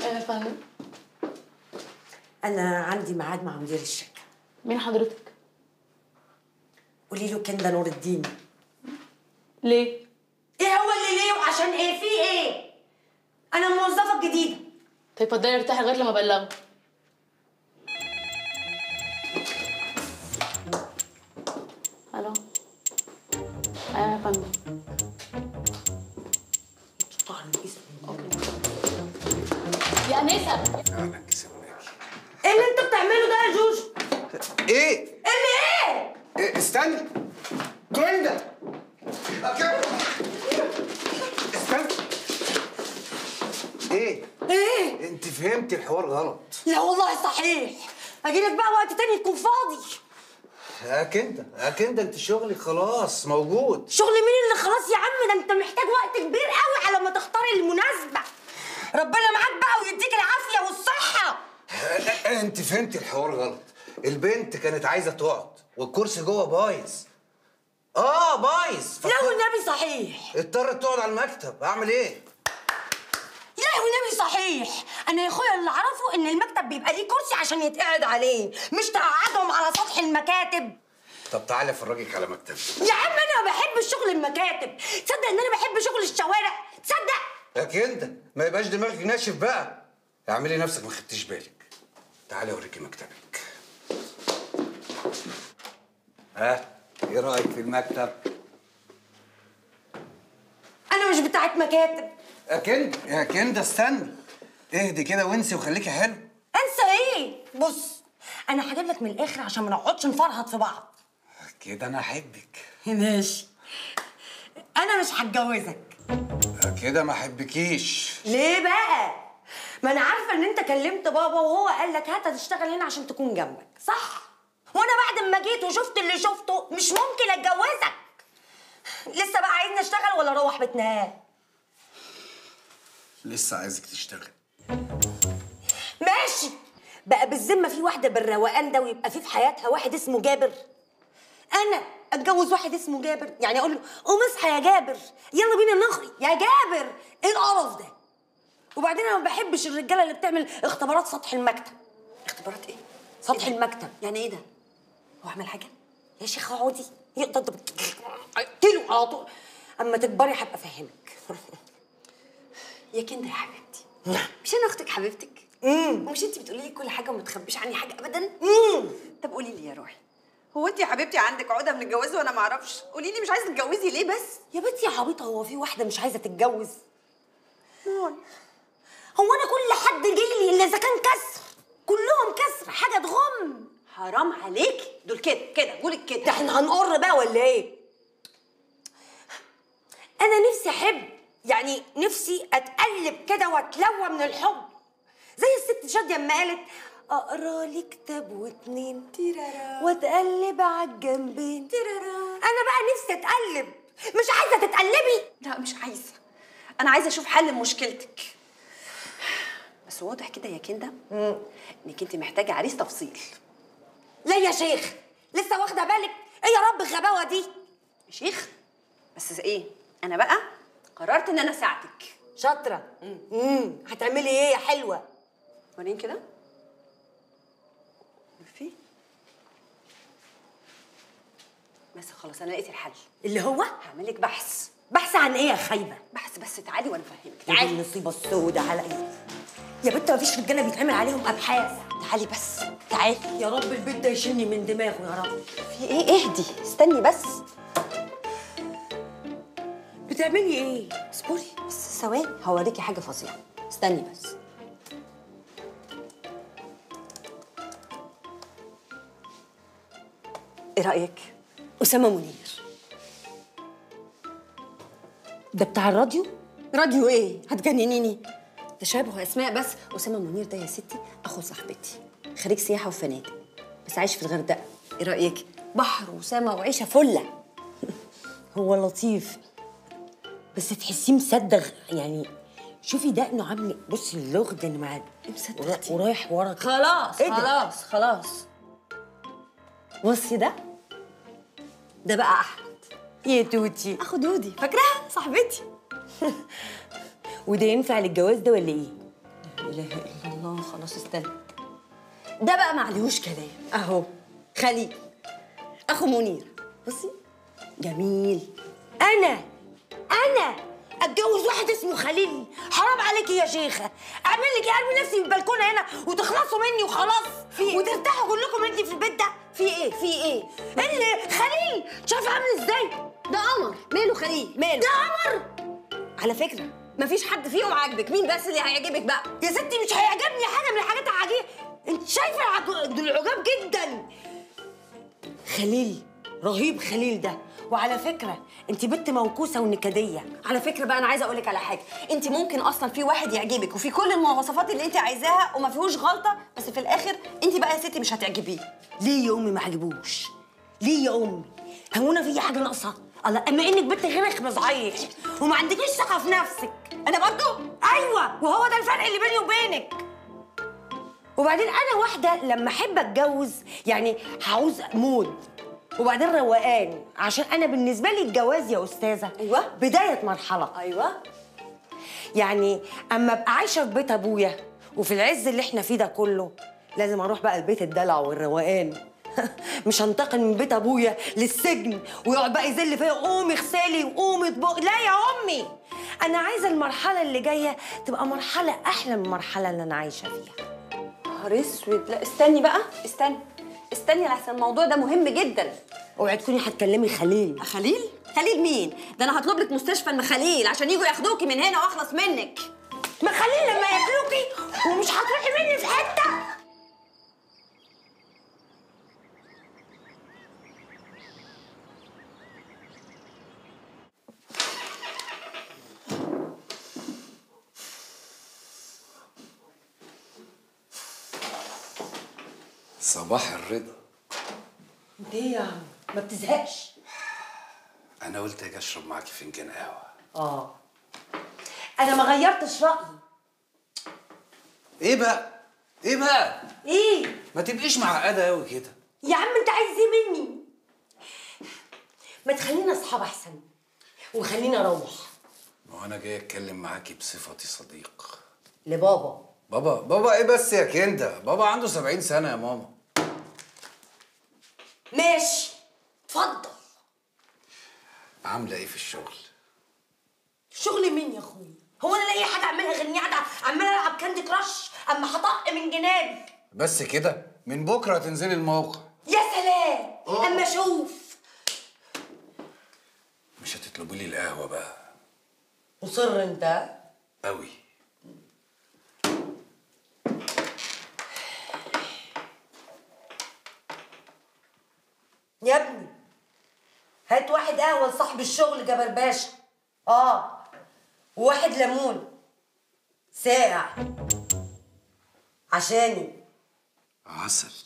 يا فندم انا عندي ميعاد مع مدير الشركه مين حضرتك قولي له كندا نور الدين ليه ايه هو اللي ليه وعشان ايه في ايه انا الموظفه الجديده طيب اتفضلي ارتاحي لغايه لما ابلغه الو ايوه يا فندم طبعا الاسم اوكي يا انسه اهلا كسبناكي ايه اللي انتوا بتعملوا ده يا جوجو ايه؟ اللي ايه إيه استني كندا أوكي. استني ايه؟ ايه انت فهمتي الحوار غلط لا والله صحيح اجيلك بقى وقت تاني تكون فاضي يا كندا يا كندا انت شغلك خلاص موجود شغل مين اللي خلاص يا عم ده انت محتاج وقت كبير قوي على ما تختار المناسبه ربنا معاك بقى ويديك العافيه والصحه انت فهمتي الحوار غلط البنت كانت عايزه تقعد والكرسي جوه بايظ اه بايظ لا والنبي صحيح اضطرت تقعد على المكتب اعمل ايه لا والنبي صحيح انا يا اخويا اللي اعرفه ان المكتب بيبقى ليه كرسي عشان يتقعد عليه مش تقعدهم على سطح المكاتب طب تعالي افرجك على مكتبي يا عم انا ما بحبش شغل المكاتب تصدق ان انا بحب شغل الشوارع تصدق يا كندا ما يبقاش دماغك ناشف بقى اعملي نفسك ما خدتيش بالك تعالي اوريكي مكتبك ها ايه رايك في المكتب انا مش بتاعت مكاتب يا كندا يا كندا استني اهدي كده وانسي وخليكي حلو انسى ايه بص انا هجيب لك من الاخر عشان ما نقعدش نفرهط في بعض كده انا احبك ماشي انا مش هتجوزك كده ما احبكيش ليه بقى ما انا عارفه ان انت كلمت بابا وهو قال لك هات تشتغل هنا عشان تكون جنبك صح وانا بعد ما جيت وشفت اللي شفته مش ممكن اتجوزك لسه بقى عايزني اشتغل ولا اروح بتنام لسه عايزك تشتغل ماشي بقى بالذمه في واحده بالروقان ده ويبقى في في حياتها واحد اسمه جابر انا اتجوز واحد اسمه جابر يعني اقول له قوم اصحى يا جابر يلا بينا نخرج يا جابر ايه القرف ده وبعدين انا ما بحبش الرجاله اللي بتعمل اختبارات سطح المكتب اختبارات ايه سطح المكتب يعني ايه ده هو عمل حاجه يا شيخه اقعدي يقدر اقتله على طول اما تكبري هبقى افهمك يا كندا يا حبيبتي مش انا اختك حبيبتك امم ومش انت بتقولي لي كل حاجه وما تخبيش عني حاجه ابدا امم طب قولي لي يا روحي هو انت يا حبيبتي عندك عقده من الجواز وانا ما اعرفش قولي لي مش عايزه تتجوزي ليه بس يا بنتي يا عبيطه هو في واحده مش عايزه تتجوز مول. هو انا كل حد جاي لي الا اذا كان كسر كلهم كسر حاجه تغم حرام عليكي دول كده كده قولك ده كده احنا هنقر بقى ولا ايه انا نفسي احب يعني نفسي اتقلب كده واتلوى من الحب زي الست شاديه اما قالت اقرا لي كتاب واتنين تيرارا. واتقلب على الجنبين انا بقى نفسي اتقلب مش عايزه تتقلبي لا مش عايزه انا عايزه اشوف حل لمشكلتك بس واضح كده يا كندا انك انت محتاجه عريس تفصيل لا يا شيخ لسه واخده بالك ايه يا رب الغباوه دي يا شيخ بس ايه انا بقى قررت ان انا اساعدك شاطره امم هتعملي ايه يا حلوه وريني كده في بس خلاص انا لقيت الحل اللي هو هعمل لك بحث بحث عن ايه يا خايبه بحث بس تعالي وانا افهمك تعالي تعالي المصيبه السوداء على ايه يا بنت مفيش رجاله بيتعمل عليهم ابحاث تعالي بس تعالي يا رب البيت ده يشيلني من دماغه يا رب في ايه اهدي استني بس بتعملي ايه اصبري بس ثواني هوريكي حاجه فظيعه استني بس ايه رايك اسامه منير ده بتاع الراديو راديو ايه هتجننيني تشابه اسماء بس اسامه منير ده يا ستي اخو صاحبتي خريج سياحه وفنادق بس عايش في الغردقه ايه رايك بحر وسما وعيشه فله هو لطيف بس تحسيه مصدغ يعني شوفي دقنه عامل بصي اللغد اللي مع مصدغ دي؟ ورايح ورا كده. خلاص إيه ده؟ خلاص خلاص بصي ده ده بقى احمد يا توتي اخو دودي فاكراها صاحبتي وده ينفع للجواز ده ولا ايه اله الا الله خلاص استنى ده بقى معلهوش كلام اهو خليل اخو منير بصي جميل انا انا اتجوز واحد اسمه خليل حرام عليكي يا شيخه اعمل لك إيه؟ ارمي نفسي من البلكونه هنا وتخلصوا مني وخلاص في- وترتاحوا كلكم انتي في البيت ده في ايه في ايه اللي خليل شايفه عامل ازاي ده قمر ماله خليل ماله ده قمر على فكره مفيش حد فيهم عاجبك مين بس اللي هيعجبك بقى يا ستي مش هيعجبني حاجه من الحاجات العجيبه انت شايفه العج- دول العجاب جدا خليل رهيب خليل ده وعلى فكره انت بنت موكوسه ونكديه على فكره بقى انا عايزه اقول لك على حاجه انت ممكن اصلا في واحد يعجبك وفي كل المواصفات اللي انت عايزاها وما فيهوش غلطه بس في الاخر انت بقى يا ستي مش هتعجبيه ليه يا امي ما عجبوش ليه يا امي هو انا في حاجه ناقصه الله اما انك بنت غيرك صحيح وما عندكيش ثقه في نفسك انا برضو ايوه وهو ده الفرق اللي بيني وبينك وبعدين انا واحده لما احب اتجوز يعني هعوز مود وبعدين روقان عشان انا بالنسبه لي الجواز يا استاذه أيوة. بدايه مرحله ايوه يعني اما ابقى عايشه في بيت ابويا وفي العز اللي احنا فيه ده كله لازم اروح بقى البيت الدلع والروقان مش هنتقل من بيت ابويا للسجن ويقعد بقى يذل فيا قومي اغسلي وقومي اطبخي لا يا امي انا عايزه المرحله اللي جايه تبقى مرحله احلى من المرحله اللي انا عايشه فيها نهار اسود لا استني بقى استني استني لحسن الموضوع ده مهم جدا اوعي تكوني هتكلمي خليل خليل خليل مين ده انا هطلب لك مستشفى المخاليل عشان يجوا ياخدوكي من هنا واخلص منك ما خليل لما ياكلوكي ومش هتروحي مني في حته صباح الرضا انت ايه يا عم ما بتزهقش انا قلت اجي اشرب معاكي فنجان قهوه اه انا ما غيرتش رايي ايه بقى ايه بقى ايه ما تبقيش معقده قوي كده يا عم انت عايز ايه مني ما تخلينا اصحاب احسن وخلينا اروح ما هو انا جاي اتكلم معاكي بصفتي صديق لبابا بابا بابا ايه بس يا كندا بابا عنده 70 سنه يا ماما ماشي اتفضل عامله ايه في الشغل شغل مين يا اخويا هو انا لاقي حاجه اعملها غير اني قاعده عماله العب كاندي كراش اما هطق من جنابي بس كده من بكره تنزلي الموقع يا سلام اما اشوف مش هتطلبي لي القهوه بقى مصر انت قوي يا ابني هات واحد قهوه لصاحب الشغل جبل باشا اه وواحد ليمون ساقع عشاني عسل